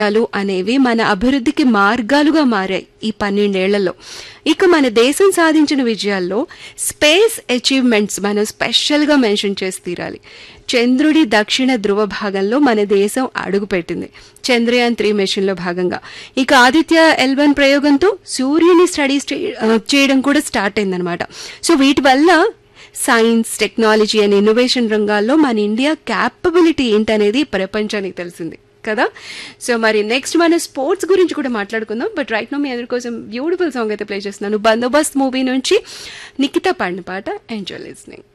విజయాలు అనేవి మన అభివృద్ధికి మార్గాలుగా మారాయి ఈ పన్నెండేళ్లలో ఇక మన దేశం సాధించిన విజయాల్లో స్పేస్ అచీవ్మెంట్స్ మనం స్పెషల్గా మెన్షన్ చేసి తీరాలి చంద్రుడి దక్షిణ ధృవ భాగంలో మన దేశం అడుగుపెట్టింది చంద్రయాన్ త్రీ మిషన్లో భాగంగా ఇక ఆదిత్య ఎల్వన్ ప్రయోగంతో సూర్యుని స్టడీస్ చేయడం కూడా స్టార్ట్ అయిందనమాట సో వీటి వల్ల సైన్స్ టెక్నాలజీ అండ్ ఇన్నోవేషన్ రంగాల్లో మన ఇండియా క్యాపబిలిటీ ఏంటనేది ప్రపంచానికి తెలిసింది కదా సో మరి నెక్స్ట్ మన స్పోర్ట్స్ గురించి కూడా మాట్లాడుకుందాం బట్ రైట్ నో మీ అందరి కోసం బ్యూటిఫుల్ సాంగ్ అయితే ప్లే చేస్తున్నాను బందోబస్త్ మూవీ నుంచి నిఖిత పాడిన పాట ఎంజాయ్ లిస్నింగ్